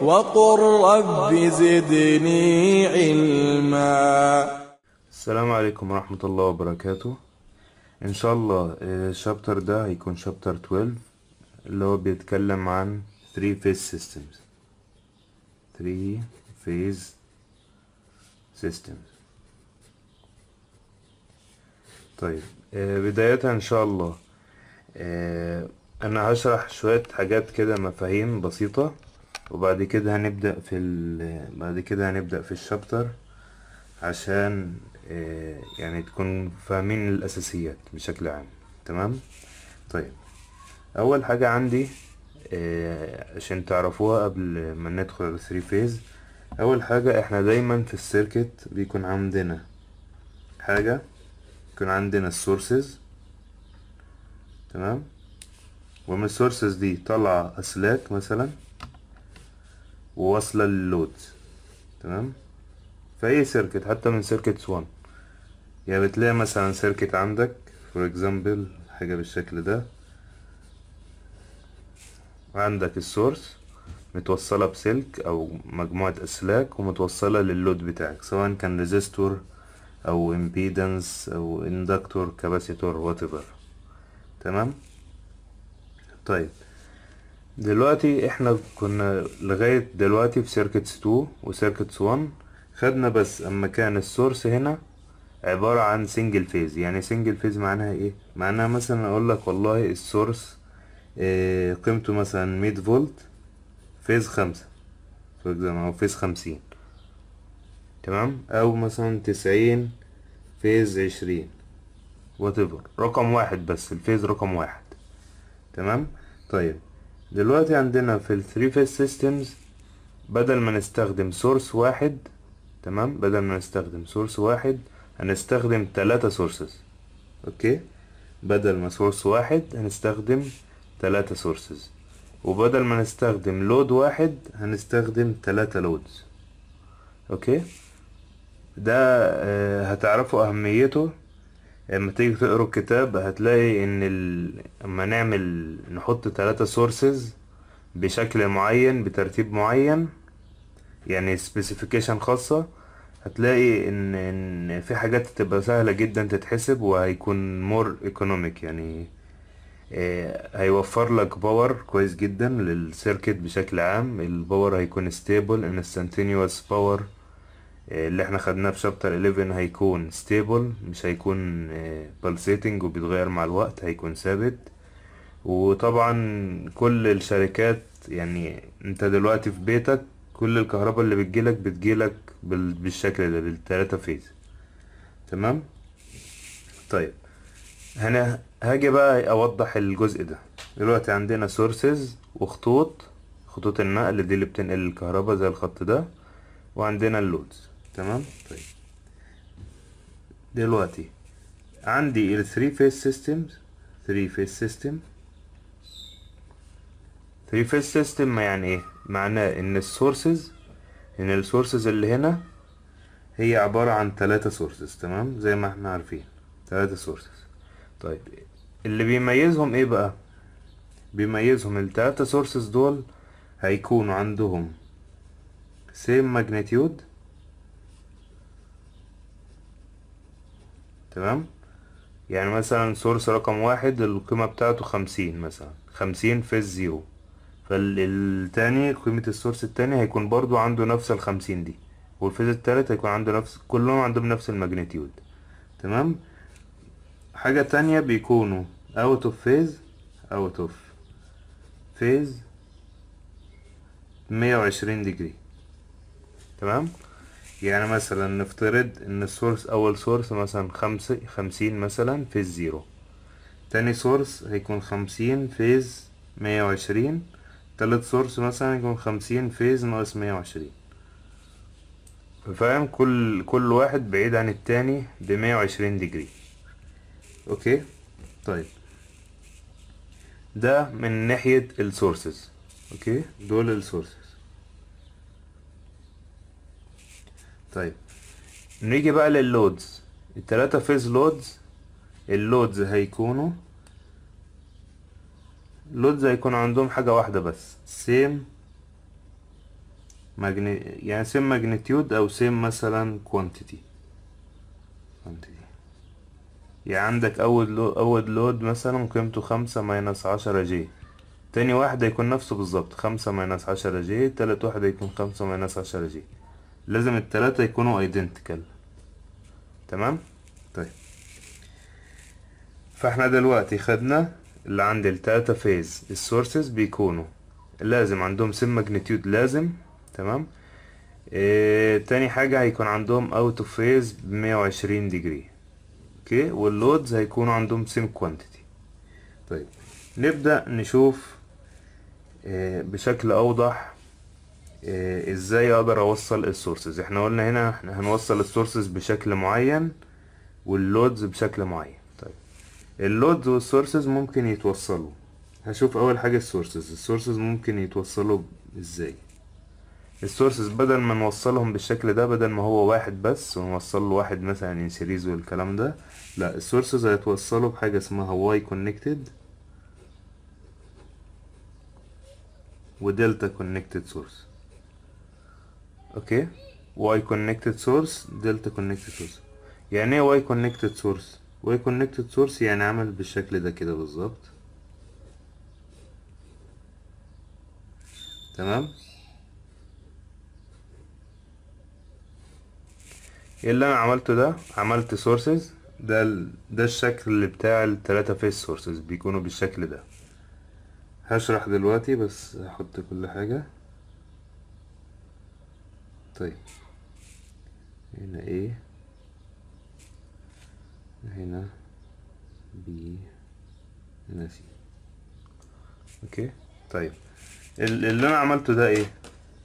وقل رب زدني علما السلام عليكم ورحمة الله وبركاته ان شاء الله الشابتر ده هيكون شابتر 12 اللي هو بيتكلم عن 3 phase systems 3 phase systems طيب آه، بداية ان شاء الله آه، انا هشرح شوية حاجات كده مفاهيم بسيطة وبعد كده هنبدأ في ال... بعد كده هنبدأ في الشابتر عشان آه، يعني تكون فاهمين الأساسيات بشكل عام تمام طيب أول حاجة عندي آه، عشان تعرفوها قبل ما ندخل على 3 فيز أول حاجة احنا دايما في السيركت بيكون عندنا حاجة يكون عندنا السورسز تمام ومن السورسز دي طالعة أسلاك مثلا وواصلة لللود تمام في أي سيركت حتى من سيركت 1 يعني بتلاقي مثلا سيركت عندك فور اكزامبل حاجة بالشكل ده وعندك السورس متوصلة بسلك أو مجموعة أسلاك ومتوصلة لللود بتاعك سواء كان ريزيستور أو امبيدنس أو اندكتور كاباسيتور whatever تمام طيب دلوقتي احنا كنا لغاية دلوقتي في سيركتس 2 وسيركتس 1 خدنا بس اما كان السورس هنا عبارة عن سنجل فيز يعني سنجل فيز معناها ايه معناها مثلا اقول لك والله السورس اه قيمته مثلا 100 فولت فيز خمسة for example، او فيز خمسين تمام او مثلا تسعين فيز عشرين whatever رقم واحد بس الفيز رقم واحد تمام طيب دلوقتي عندنا في ال 3 phase systems بدل ما نستخدم سورس واحد تمام بدل ما نستخدم سورس واحد هنستخدم تلاتة سورسز اوكي بدل ما سورس واحد هنستخدم تلاتة سورسز وبدل ما نستخدم لود واحد هنستخدم تلاتة لودز اوكي ده آه، هتعرفوا اهميته لما تيجي تقروا الكتاب هتلاقي ان ال... اما نعمل نحط ثلاثة سورسز بشكل معين بترتيب معين يعني سبيسيفيكيشن خاصة هتلاقي ان ان في حاجات تبقى سهلة جدا تتحسب وهيكون مور ايكونوميك يعني آه، هيوفر لك باور كويس جدا للسيركت بشكل عام الباور هيكون ستيبل انستنتينيوس باور اللي احنا خدناه في شابتر 11 هيكون ستيبل مش هيكون pulsating وبيتغير مع الوقت هيكون ثابت وطبعا كل الشركات يعني انت دلوقتي في بيتك كل الكهرباء اللي بتجيلك بتجيلك بال- بالشكل ده بالتلاتة فيز تمام طيب هنا هاجي بقى اوضح الجزء ده دلوقتي عندنا سورسز وخطوط خطوط النقل دي اللي بتنقل الكهرباء زي الخط ده وعندنا اللودز تمام طيب دلوقتي عندي ال 3 phase systems 3 phase system 3 phase system ما يعني ايه معناه ان السورسز ان السورسز اللي هنا هي عبارة عن ثلاثة سورسز تمام زي ما احنا عارفين ثلاثة سورسز طيب اللي بيميزهم ايه بقى بيميزهم الثلاثة سورسز دول هيكونوا عندهم same magnitude تمام يعني مثلا سورس رقم واحد القيمة بتاعته خمسين مثلا خمسين في الزيرو فالتاني قيمة السورس التاني هيكون برضو عنده نفس الخمسين دي والفيز التالت هيكون عنده نفس كلهم عندهم نفس الماجنتيود تمام حاجة تانية بيكونوا out of phase out of phase مية وعشرين ديجري تمام يعني مثلا نفترض ان السورس اول سورس مثلا خمسة خمسين مثلا فيز زيرو تاني سورس هيكون خمسين فيز مية وعشرين تالت سورس مثلا يكون خمسين فيز ناقص مية وعشرين فاهم كل كل واحد بعيد عن التاني بمية وعشرين ديجري اوكي طيب ده من ناحية السورسز اوكي دول السورسز طيب نيجي بقى لللودز التلاتة فيز لودز اللودز هيكونوا اللودز هيكون عندهم حاجة واحدة بس سيم ماجني... يعني سيم ماجنتيود او سيم مثلا كوانتيتي كوانتيتي يعني عندك اول لو... اول لود مثلا قيمته خمسة ماينس عشرة جي تاني واحد هيكون نفسه بالظبط خمسة ماينس عشرة جي تالت واحد هيكون خمسة ماينس عشرة جي لازم التلاتة يكونوا ايدنتيكال تمام طيب فاحنا دلوقتي خدنا اللي عند التلاتة فيز السورسز بيكونوا لازم عندهم سم ماجنتيود لازم تمام اه تاني حاجة هيكون عندهم اوت اوف فيز بمية وعشرين ديجري اوكي واللودز هيكونوا عندهم سيم كوانتيتي طيب نبدأ نشوف اه بشكل اوضح اه ازاي اقدر اوصل السورسز احنا قلنا هنا احنا هنوصل السورسز بشكل معين واللودز بشكل معين طيب اللودز والسورسز ممكن يتوصلوا هشوف اول حاجة السورسز السورسز ممكن يتوصلوا ازاي السورسز بدل ما نوصلهم بالشكل ده بدل ما هو واحد بس ونوصل له واحد مثلا ان سيريز والكلام ده لا السورسز هيتوصلوا بحاجة اسمها واي كونكتد ودلتا كونكتد سورس اوكي واي كونكتد سورس دلتا كونكتد سورس يعني ايه واي كونكتد سورس واي كونكتد سورس يعني عمل بالشكل ده كده بالظبط تمام ايه اللي انا عملته ده عملت سورسز ده ال... ده الشكل اللي بتاع التلاتة فيس سورسز بيكونوا بالشكل ده هشرح دلوقتي بس هحط كل حاجة طيب هنا ايه هنا بي هنا سي اوكي طيب ال- اللي انا عملته ده ايه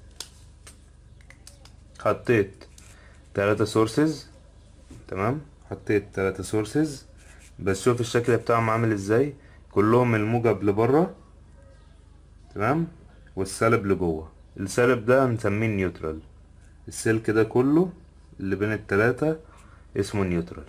حطيت تلاتة سورسز تمام حطيت تلاتة سورسز بس شوف الشكل بتاعهم عامل ازاي كلهم الموجب لبره تمام والسالب لجوه السالب ده هنسميه نيوترال السلك ده كله اللي بين التلاتة اسمه نيوترال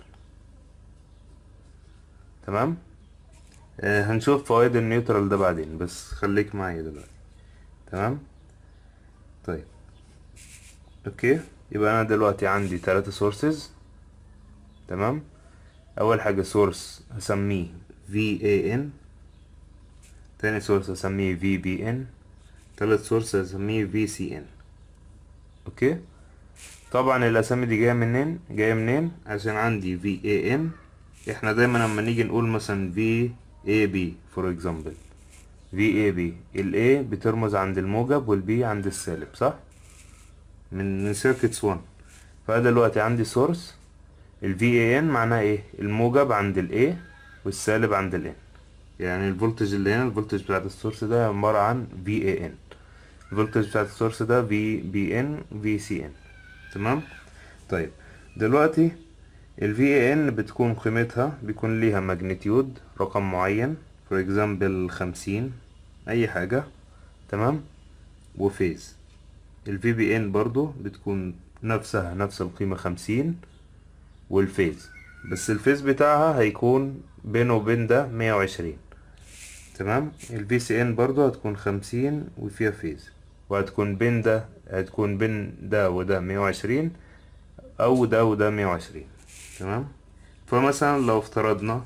تمام آه هنشوف فوائد النيوترال ده بعدين بس خليك معايا دلوقتي تمام طيب اوكي يبقى انا دلوقتي عندي تلاتة سورسز تمام اول حاجة سورس هسميه VAN تاني سورس هسميه VBN تالت سورس هسميه VCN اوكي طبعا الاسامي دي جايه منين جايه منين عشان عندي VAN احنا دايما لما نيجي نقول مثلا VAB فور اكزامبل VAB ال A بترمز عند الموجب وال B عند السالب صح من من سيركتس 1 فأنا دلوقتي عندي سورس ال VAN معناها ايه الموجب عند ال A والسالب عند ال N يعني الفولتج اللي هنا الفولتج بتاعت السورس ده عبارة عن VAN الفولتج بتاعت السورس ده VBN VCN تمام طيب دلوقتي ال VAN بتكون قيمتها بيكون ليها ماجنتيود رقم معين فور اكزامبل خمسين اي حاجة تمام وفيز ال VBN برضو بتكون نفسها نفس القيمة خمسين والفيز بس الفيز بتاعها هيكون بينه وبين ده مية وعشرين تمام ال VCN برضو هتكون خمسين وفيها فيز وهتكون بين ده هتكون بين ده وده مية وعشرين او ده وده مية وعشرين تمام فمثلا لو افترضنا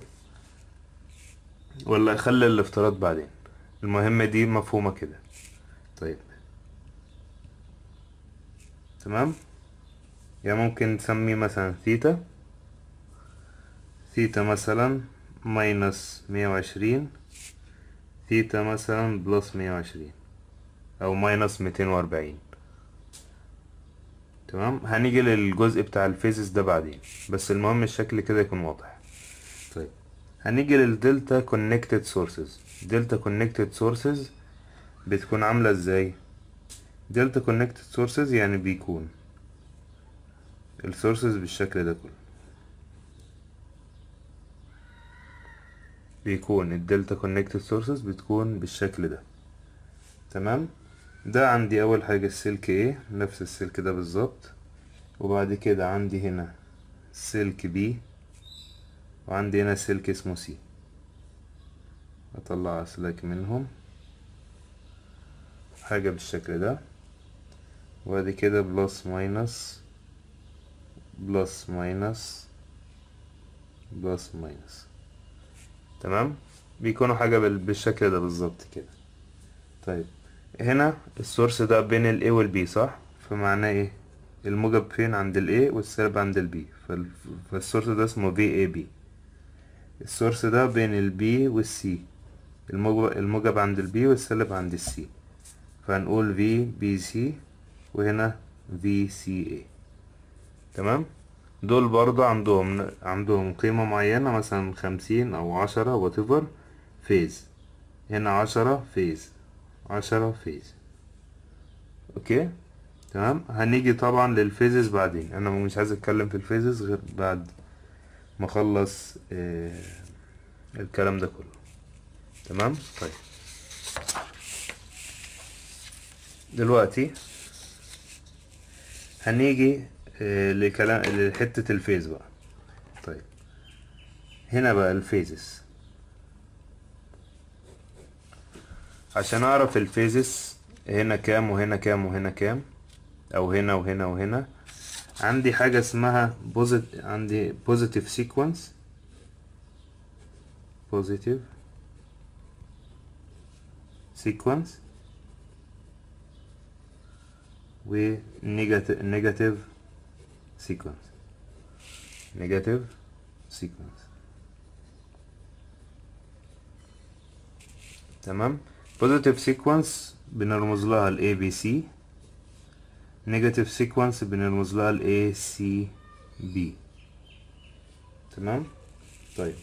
ولا خلي الافتراض بعدين المهمة دي مفهومة كده طيب تمام يعني ممكن نسميه مثلا ثيتا ثيتا مثلا ماينس مية وعشرين ثيتا مثلا بلس مية وعشرين او ماينس ميتين واربعين تمام هنيجي للجزء بتاع الفيزز ده بعدين بس المهم الشكل كده يكون واضح طيب هنيجي للدلتا كونكتد سورسز دلتا كونكتد سورسز بتكون عاملة ازاي دلتا كونكتد سورسز يعني بيكون السورسز بالشكل ده كله بيكون الدلتا كونكتد سورسز بتكون بالشكل ده تمام ده عندي اول حاجة السلك ايه نفس السلك ده بالظبط وبعد كده عندي هنا سلك بي وعندي هنا سلك اسمه سي اطلع اسلاك منهم حاجة بالشكل ده وبعد كده بلس ماينس بلس ماينس بلس ماينس تمام بيكونوا حاجة بال- بالشكل ده بالظبط كده طيب هنا السورس ده بين ال A وال B صح فمعناه ايه الموجب فين عند ال A والسالب عند ال B فال- فالسورس ده اسمه VAB السورس ده بين ال B وال C الموجب, الموجب عند ال B والسالب عند ال C فهنقول VBC وهنا VCA تمام دول برضه عندهم عندهم قيمة معينة مثلا خمسين أو عشرة whatever فيز هنا عشرة فيز عشرة فيز اوكي تمام هنيجي طبعا للفيزز بعدين انا مش عايز اتكلم في الفيزز غير بعد ما اخلص آه الكلام ده كله تمام طيب دلوقتي هنيجي آه لكلام لحتة الفيز بقى طيب هنا بقى الفيزز عشان اعرف الفيزز هنا كام وهنا كام وهنا كام او هنا وهنا وهنا عندي حاجة اسمها بوزيت عندي بوزيتيف سيكونس بوزيتيف سيكونس و نيجاتيف سيكونس نيجاتيف سيكونس تمام بوزيتيف سيكونس بنرمز لها ال A B C نيجاتيف سيكونس بنرمز لها ال A C B تمام طيب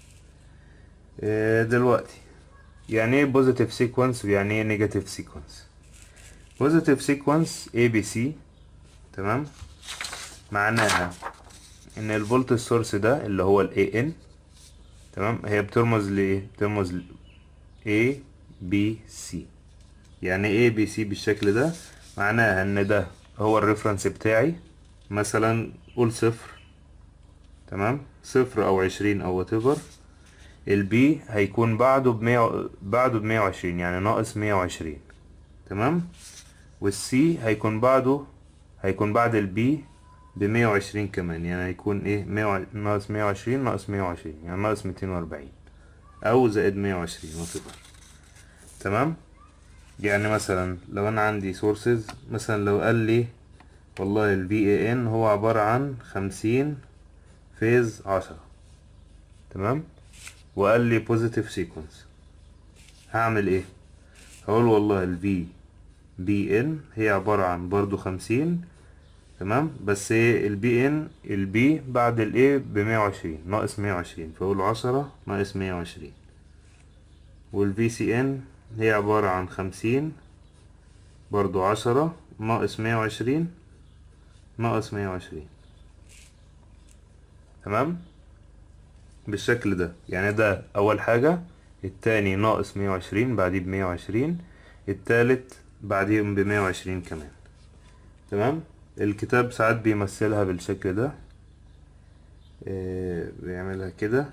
آه، دلوقتي يعني ايه بوزيتيف سيكونس ويعني ايه نيجاتيف سيكونس بوزيتيف سيكونس A B C تمام معناها ان الفولت سورس ده اللي هو ال AN تمام هي بترمز لايه بترمز ل A B C يعني ايه بي سي بالشكل ده معناها ان ده هو الريفرنس بتاعي مثلا قول صفر تمام صفر او عشرين او whatever البي هيكون بعده بمية بعده بمية وعشرين يعني ناقص مية وعشرين تمام والسي هيكون بعده هيكون بعد البي بمية وعشرين كمان يعني هيكون ايه مية وع- ناقص مية وعشرين ناقص مية وعشرين يعني ناقص ميتين واربعين او زائد مية وعشرين whatever تمام يعني مثلا لو انا عندي سورسز مثلا لو قال لي والله ال VAN هو عبارة عن خمسين فيز عشرة تمام وقال لي بوزيتيف سيكونس هعمل ايه هقول والله ال V BN هي عبارة عن برضو خمسين تمام بس ايه ال BN ال B بعد ال A بمية وعشرين ناقص مية وعشرين فأقول عشرة ناقص مية وعشرين وال VCN هي عبارة عن خمسين برضو عشرة ناقص مية وعشرين ناقص مية وعشرين تمام بالشكل ده يعني ده أول حاجة التاني ناقص مية وعشرين بعديه بمية وعشرين التالت بعديهم بمية وعشرين كمان تمام الكتاب ساعات بيمثلها بالشكل ده إيه بيعملها كده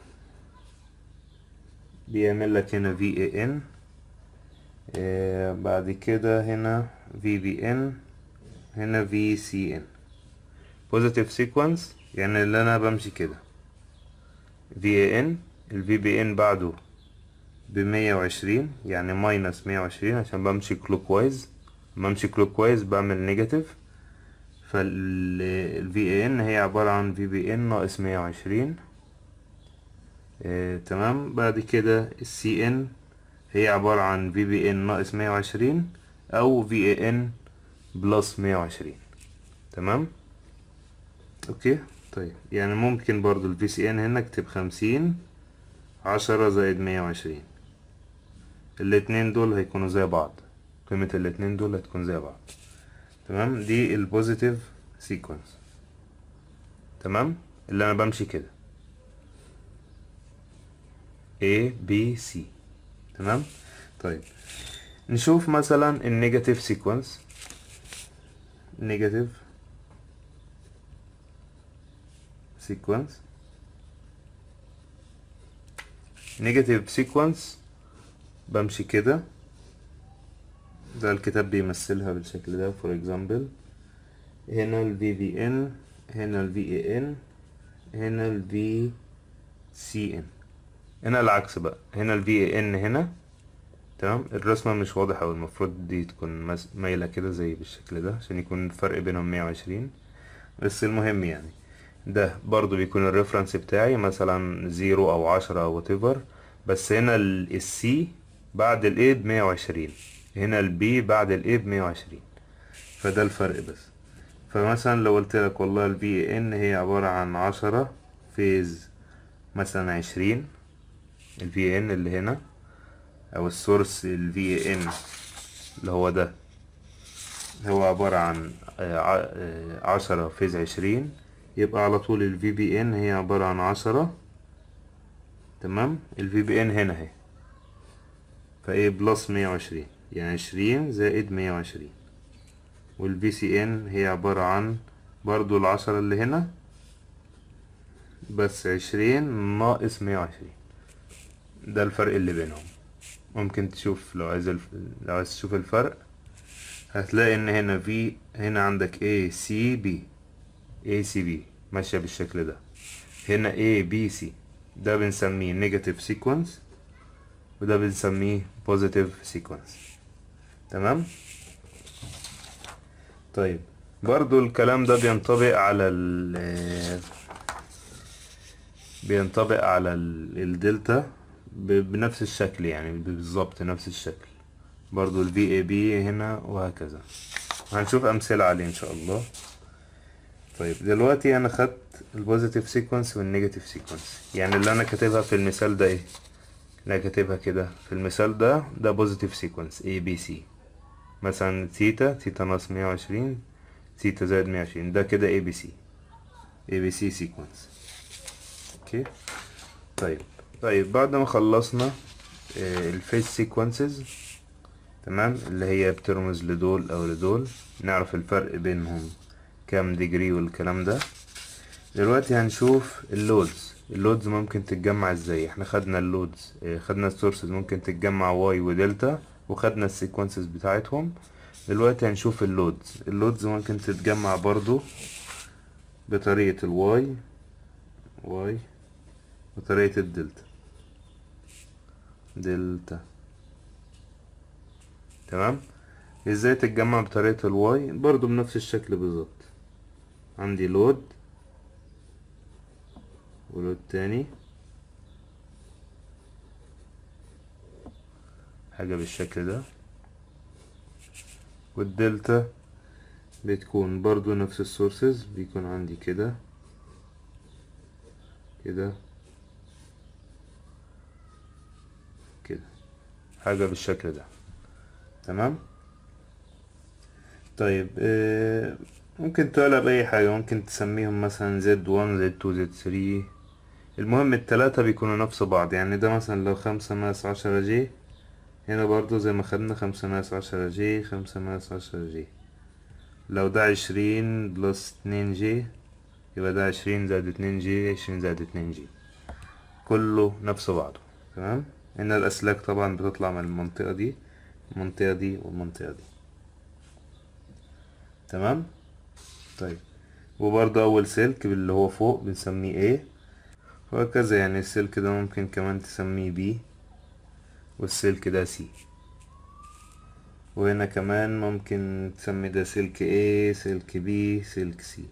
بيعمل لك هنا VAN آه، بعد كده هنا VBN هنا VCN positive sequence يعني اللي انا بمشي كده VAN ال VBN بعده بمية وعشرين يعني ماينس مية وعشرين عشان بمشي clockwise لما امشي clockwise بعمل نيجاتيف فال VAN هي عبارة عن VBN ناقص مية وعشرين آه، تمام بعد كده ال CN هي عبارة عن VBN ناقص مية وعشرين أو VAN بلس مية وعشرين تمام أوكي طيب يعني ممكن برضو ال VCN هنا اكتب خمسين عشرة زائد مية وعشرين الاتنين دول هيكونوا زي بعض قيمة الاتنين دول هتكون زي بعض تمام دي البوزيتيف سيكونس تمام اللي أنا بمشي كده A B C تمام طيب نشوف مثلا النيجاتيف سيكونس نيجاتيف سيكونس نيجاتيف سيكونس بمشي كده ده الكتاب بيمثلها بالشكل ده فور اكزامبل هنا ال VPN هنا ال VAN هنا ال VCN هنا العكس بقى هنا ال VAN هنا تمام الرسمة مش واضحة أوي المفروض دي تكون مس- مايلة كده زي بالشكل ده عشان يكون الفرق بينهم مية وعشرين بس المهم يعني ده برضو بيكون الريفرنس بتاعي مثلا زيرو أو عشرة أو whatever بس هنا السي بعد الاي بمية وعشرين هنا البي بعد الاي بمية وعشرين فده الفرق بس فمثلا لو قلت لك والله ال VN هي عبارة عن عشرة فيز مثلا عشرين ال VN اللي هنا أو السورس ال VN اللي هو ده هو عبارة عن آه، ع- آه، عشرة فيز عشرين يبقى على طول ال VPN هي عبارة عن عشرة تمام ال VPN هنا اهي فايه بلس مية وعشرين يعني عشرين زائد مية وعشرين والبي سي ان هي عبارة عن برضو العشرة اللي هنا بس عشرين ناقص مية وعشرين ده الفرق اللي بينهم ممكن تشوف لو عايز الف... لو عايز تشوف الفرق هتلاقي ان هنا في هنا عندك A C B A C B ماشية بالشكل ده هنا A B C ده بنسميه نيجاتيف سيكونس وده بنسميه بوزيتيف سيكونس تمام طيب برضو الكلام ده بينطبق على ال بينطبق على ال- الدلتا ب- بنفس الشكل يعني بالظبط نفس الشكل برضو ال VAB هنا وهكذا هنشوف أمثلة عليه إن شاء الله طيب دلوقتي أنا خدت البوزيتيف سيكونس والنيجاتيف سيكونس يعني اللي أنا كاتبها في المثال ده إيه؟ اللي أنا كاتبها كده في المثال ده ده بوزيتيف سيكونس A B C مثلا تيتا تيتا ناقص مية وعشرين تيتا زائد مية وعشرين ده كده A B C A B C سيكونس اوكي طيب طيب بعد ما خلصنا الفيس سيكونسز تمام اللي هي بترمز لدول او لدول نعرف الفرق بينهم كام ديجري والكلام ده دلوقتي هنشوف اللودز اللودز ممكن تتجمع ازاي احنا خدنا اللودز اه، خدنا السورسز ممكن تتجمع واي ودلتا وخدنا السيكونسز بتاعتهم دلوقتي هنشوف اللودز اللودز ممكن تتجمع برضو بطريقة الواي واي وطريقة الدلتا دلتا تمام ازاي تتجمع بطريقة الواي برضو بنفس الشكل بالظبط عندي لود ولود تاني حاجة بالشكل ده والدلتا بتكون برضو نفس السورسز بيكون عندي كده كده كده حاجة بالشكل ده تمام طيب آه، ممكن تقلب اي حاجة ممكن تسميهم مثلا زد وان زد تو زد ثري المهم التلاتة بيكونوا نفس بعض يعني ده مثلا لو خمسة ناقص عشرة جي هنا برضو زي ما خدنا خمسة ناقص عشرة جي خمسة ناقص عشرة جي لو ده عشرين بلس اتنين جي يبقى ده عشرين زائد اتنين جي عشرين زائد اتنين جي كله نفس بعضه تمام هنا الأسلاك طبعا بتطلع من المنطقة دي المنطقة دي والمنطقة دي تمام طيب وبرضه أول سلك اللي هو فوق بنسميه A وهكذا يعني السلك ده ممكن كمان تسميه B والسلك ده C وهنا كمان ممكن تسمي ده سلك A سلك B سلك C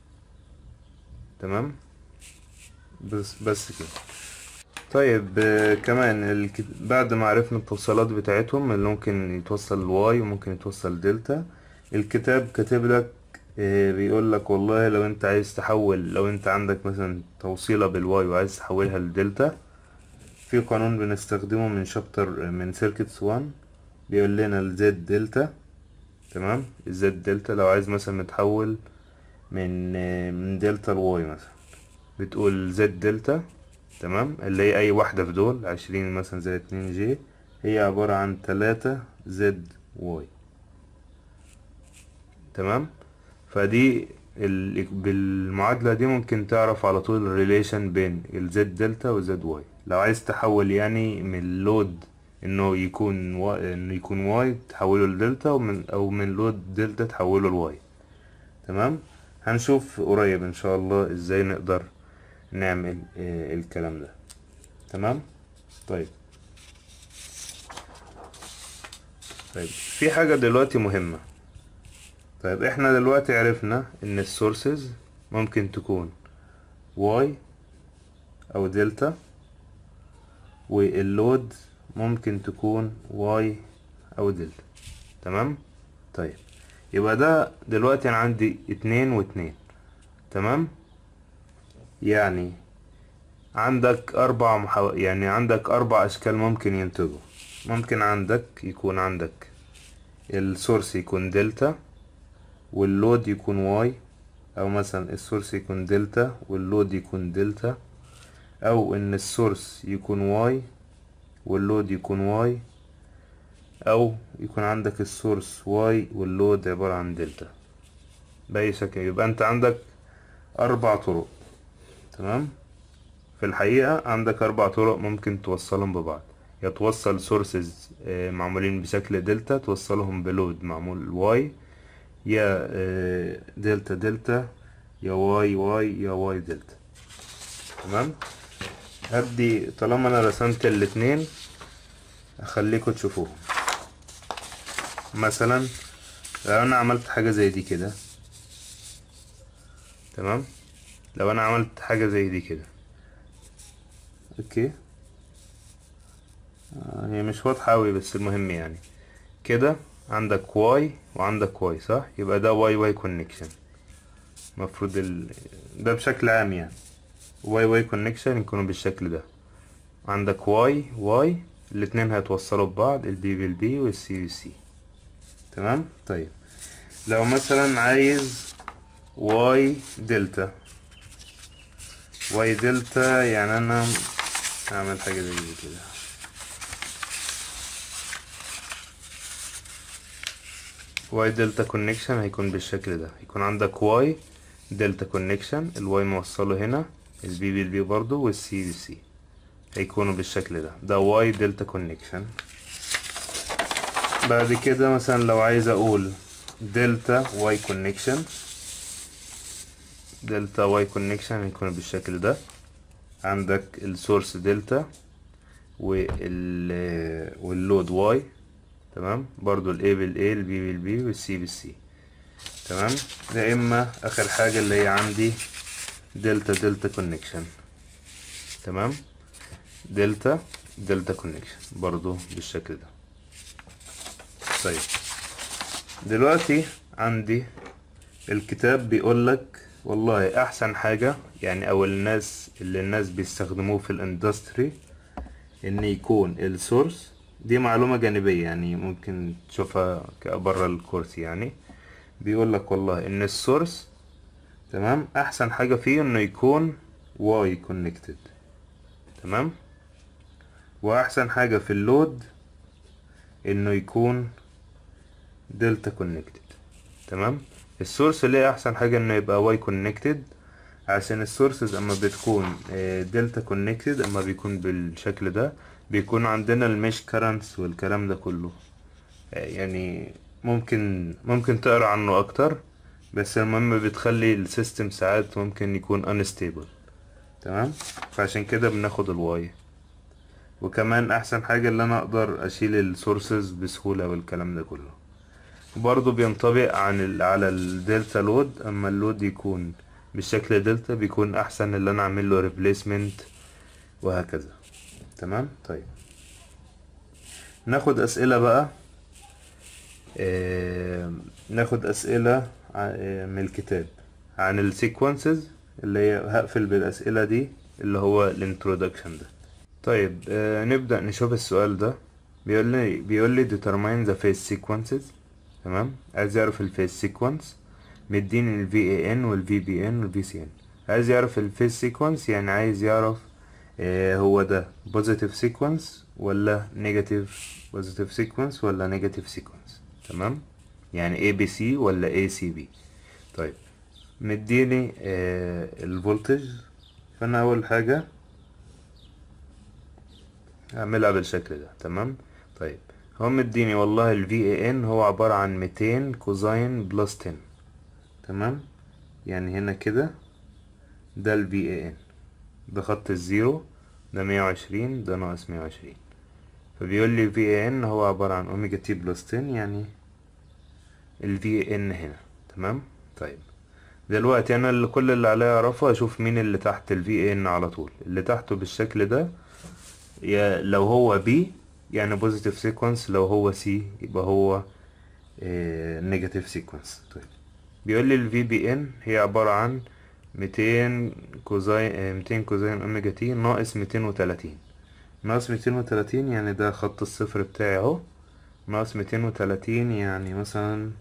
تمام بس بس كده طيب آه، كمان الك... بعد ما عرفنا التوصيلات بتاعتهم اللي ممكن يتوصل لواي وممكن يتوصل دلتا الكتاب كاتب لك آه، بيقول لك والله لو انت عايز تحول لو انت عندك مثلا توصيلة بالواي وعايز تحولها لدلتا في قانون بنستخدمه من شابتر من سيركتس 1 بيقول لنا الزد دلتا تمام الزد دلتا لو عايز مثلا نتحول من آه، من دلتا لواي مثلا بتقول زد دلتا تمام اللي هي اي واحدة في دول عشرين مثلا زي اتنين جي هي عبارة عن تلاتة زد واي تمام فدي ال... بالمعادلة دي ممكن تعرف على طول الريليشن بين الزد دلتا والزد واي لو عايز تحول يعني من لود انه يكون و... انه يكون واي تحوله لدلتا ومن او من لود دلتا تحوله لواي تمام هنشوف قريب ان شاء الله ازاي نقدر نعمل آه الكلام ده تمام طيب طيب في حاجة دلوقتي مهمة طيب احنا دلوقتي عرفنا ان السورسز ممكن تكون واي او دلتا واللود ممكن تكون واي او دلتا تمام طيب يبقى ده دلوقتي انا عندي اتنين واتنين تمام يعني عندك اربع محاو... يعني عندك اربع اشكال ممكن ينتجوا ممكن عندك يكون عندك السورس يكون دلتا واللود يكون واي او مثلا السورس يكون دلتا واللود يكون دلتا او ان السورس يكون واي واللود يكون واي او يكون عندك السورس واي واللود عبارة عن دلتا بأي شكل يبقى انت عندك اربع طرق تمام في الحقيقة عندك اربع طرق ممكن توصلهم ببعض يا توصل سورسز معمولين بشكل دلتا توصلهم بلود معمول واي يا دلتا دلتا يا واي واي يا واي دلتا تمام هبدي طالما انا رسمت الاتنين اخليكم تشوفوهم مثلا لو انا عملت حاجة زي دي كده تمام لو انا عملت حاجة زي دي كده اوكي آه هي مش واضحة اوي بس المهم يعني كده عندك واي وعندك واي صح يبقى ده واي واي كونكشن المفروض ال... ده بشكل عام يعني واي واي كونكشن يكونوا بالشكل ده عندك واي واي الاتنين هيتوصلوا ببعض البي بالبي والسي بالسي تمام طيب لو مثلا عايز واي دلتا واي دلتا يعني انا هعمل حاجة زي كده واي دلتا كونكشن هيكون بالشكل ده يكون عندك واي دلتا كونكشن الواي موصله هنا البي بالبي برضو والسي بالسي هيكونوا بالشكل ده ده واي دلتا كونكشن بعد كده مثلا لو عايز اقول دلتا واي كونكشن دلتا واي كونكشن هيكون بالشكل ده عندك السورس دلتا وال واللود واي تمام برضو الاي بالاي البي بالبي والسي بالسي تمام يا اما اخر حاجة اللي هي عندي دلتا دلتا كونكشن تمام دلتا دلتا كونكشن برضو بالشكل ده طيب دلوقتي عندي الكتاب بيقولك والله احسن حاجة يعني او الناس اللي الناس بيستخدموه في الاندستري ان يكون السورس دي معلومة جانبية يعني ممكن تشوفها برا الكورس يعني بيقولك والله ان السورس تمام احسن حاجة فيه انه يكون واي كونكتد تمام واحسن حاجة في اللود انه يكون دلتا كونكتد تمام السورس ليه احسن حاجة انه يبقى واي كونكتد عشان السورسز اما بتكون دلتا كونكتد اما بيكون بالشكل ده بيكون عندنا المش كرنتس والكلام ده كله يعني ممكن ممكن تقرا عنه اكتر بس المهم بتخلي السيستم ساعات ممكن يكون unstable تمام فعشان كده بناخد الواي وكمان احسن حاجة اللي انا اقدر اشيل السورسز بسهولة والكلام ده كله برضو بينطبق عن ال على الدلتا لود اما اللود يكون بالشكل دلتا بيكون احسن اللي انا اعمل له ريبليسمنت وهكذا تمام طيب ناخد اسئلة بقى آه ناخد اسئلة من الكتاب عن السيكونسز اللي هي هقفل بالاسئلة دي اللي هو الانترودكشن ده طيب آه نبدأ نشوف السؤال ده بيقول لي بيقول لي determine the phase sequences تمام عايز يعرف الفيز سيكونس مديني ال VAN وال VBN وال VCN عايز يعرف الفيز سيكونس يعني عايز يعرف آه هو ده بوزيتيف سيكونس ولا نيجاتيف بوزيتيف سيكونس ولا نيجاتيف سيكونس تمام يعني ABC ولا ACB طيب مديني آه الفولتج فانا اول حاجة هعملها بالشكل ده تمام طيب هو مديني والله ال VAN هو عبارة عن 200 كوزين بلس 10 تمام يعني هنا كده ده ال VAN ده خط الزيرو ده 120 ده ناقص 120 فبيقول لي VAN هو عبارة عن أوميجا تي بلس 10 يعني ال VAN هنا تمام طيب دلوقتي انا اللي كل اللي عليا اعرفه اشوف مين اللي تحت ال VAN على طول اللي تحته بالشكل ده يا لو هو B يعني بوزيتيف سيكونس لو هو C يبقى هو نيجاتيف سيكونس طيب بيقول لي ال VBN هي عبارة عن 200 كوزين آه، 200 كوزين اوميجا تي ناقص 230 ناقص 230 يعني ده خط الصفر بتاعي اهو ناقص 230 يعني مثلا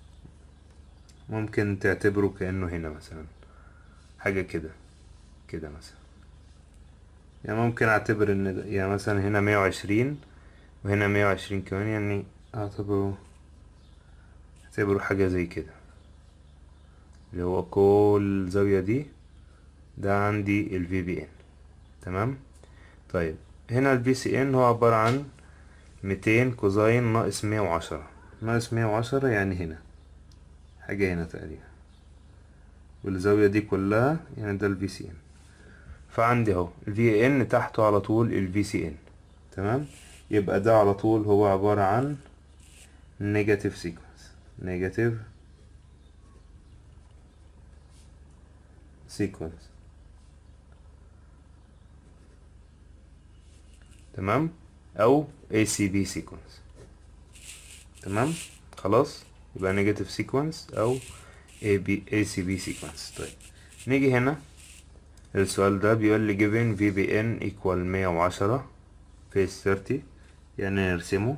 ممكن تعتبره كأنه هنا مثلا حاجة كده كده مثلا يعني ممكن اعتبر ان ده- يعني مثلا هنا مية وعشرين وهنا مية وعشرين كمان يعني اعتبره اعتبره حاجة زي كده اللي هو كل الزاوية دي ده عندي ال VBN تمام طيب هنا ال VCN هو عبارة عن ميتين كوزين ناقص مية وعشرة ناقص مية وعشرة يعني هنا حاجة هنا تقريبا والزاوية دي كلها يعني ده ال VCN فعندي اهو ال VAN تحته على طول ال VCN تمام يبقى ده على طول هو عبارة عن negative sequence negative sequence تمام او ACB sequence تمام خلاص يبقى negative sequence او AB ACB sequence طيب نيجي هنا السؤال ده بيقول لي given VBN equal 110 face 30 يعني نرسمه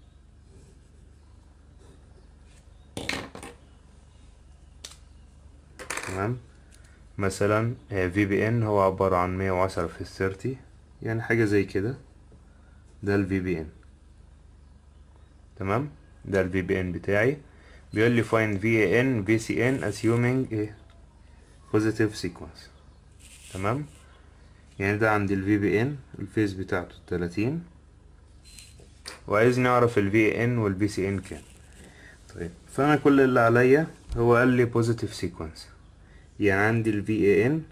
تمام مثلا آه، VBN هو عبارة عن 110 في 30 يعني حاجة زي كده ده ال VBN تمام ده ال VBN بتاعي بيقول لي find VAN VCN assuming a positive sequence تمام يعني ده عندي ال VBN الفيز بتاعته 30 وعايزني اعرف ال VAN وال VCN كام طيب فانا كل اللي عليا هو قال لي positive sequence يعني عندي ال VAN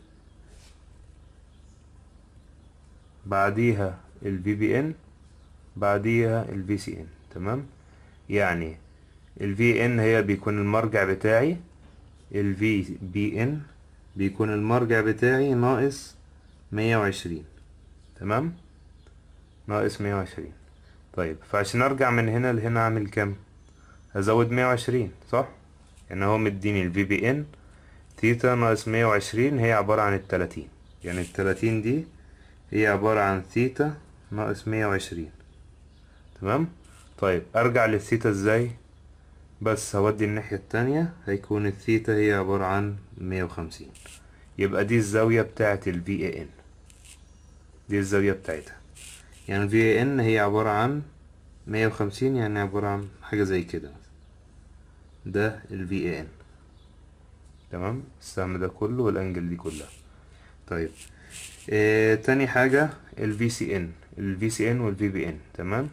بعديها ال VBN بعديها ال VCN تمام يعني ال VN هي بيكون المرجع بتاعي ال VBN بيكون المرجع بتاعي ناقص مية وعشرين تمام ناقص مية وعشرين طيب فعشان ارجع من هنا لهنا اعمل كام هزود مية وعشرين صح يعني هو مديني ال VBN تيتا ناقص مية وعشرين هي عبارة عن التلاتين يعني التلاتين دي هي عبارة عن ثيتا ناقص مية وعشرين تمام طيب ارجع للثيتا ازاي بس هودي الناحية التانية هيكون الثيتا هي عبارة عن مية وخمسين يبقى دي الزاوية بتاعة ال VAN دي الزاوية بتاعتها يعني ال VAN هي عبارة عن مية وخمسين يعني عبارة عن حاجة زي كده ده ال VAN تمام السهم ده كله والانجل دي كلها طيب آه تاني حاجة ال VCN ال VCN وال VBN تمام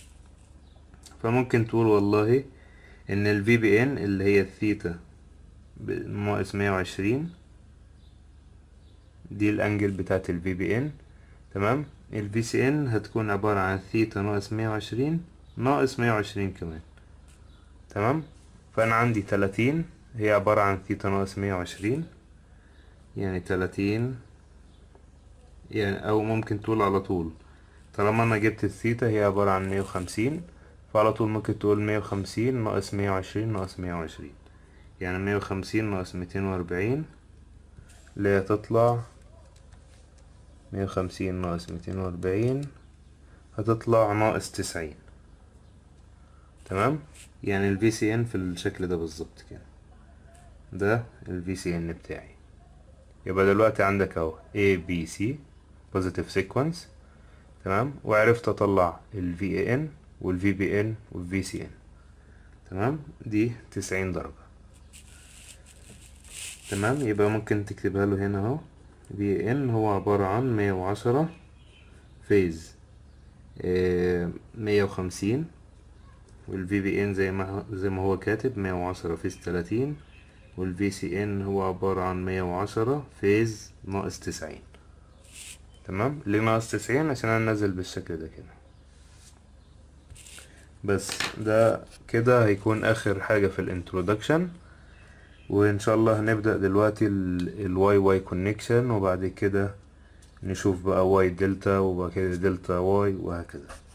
فممكن تقول والله ان ال VBN اللي هي الثيتا ب- ناقص مية وعشرين دي الانجل بتاعت ال VBN تمام ال VCN هتكون عبارة عن ثيتا ناقص مية وعشرين ناقص مية وعشرين كمان تمام فأنا عندي تلاتين هي عبارة عن ثيتا ناقص مية وعشرين يعني تلاتين يعني أو ممكن تقول على طول طالما أنا جبت الثيتا هي عبارة عن مية وخمسين فعلى طول ممكن تقول مية وخمسين ناقص مية وعشرين ناقص مية وعشرين يعني مية وخمسين ناقص ميتين وأربعين اللي هي تطلع مية وخمسين ناقص ميتين وأربعين هتطلع ناقص تسعين تمام يعني ال VCN في الشكل ده بالظبط كده ده ال VCN بتاعي يبقى دلوقتي عندك اهو A B C positive sequence تمام وعرفت اطلع ال VAN وال VBN وال VCN تمام دي تسعين درجة تمام يبقى ممكن تكتبها له هنا اهو VAN هو عبارة عن مية وعشرة فيز مية وخمسين والفي بي ان زي ما زي ما هو كاتب مية وعشرة فيز تلاتين والفي سي ان هو عبارة عن مية وعشرة فيز ناقص تسعين تمام ليه ناقص تسعين عشان انا نازل بالشكل ده كده بس ده كده هيكون اخر حاجة في الانترودكشن وان شاء الله هنبدأ دلوقتي الواي واي كونكشن وبعد كده نشوف بقى واي دلتا وبعد كده دلتا واي وهكذا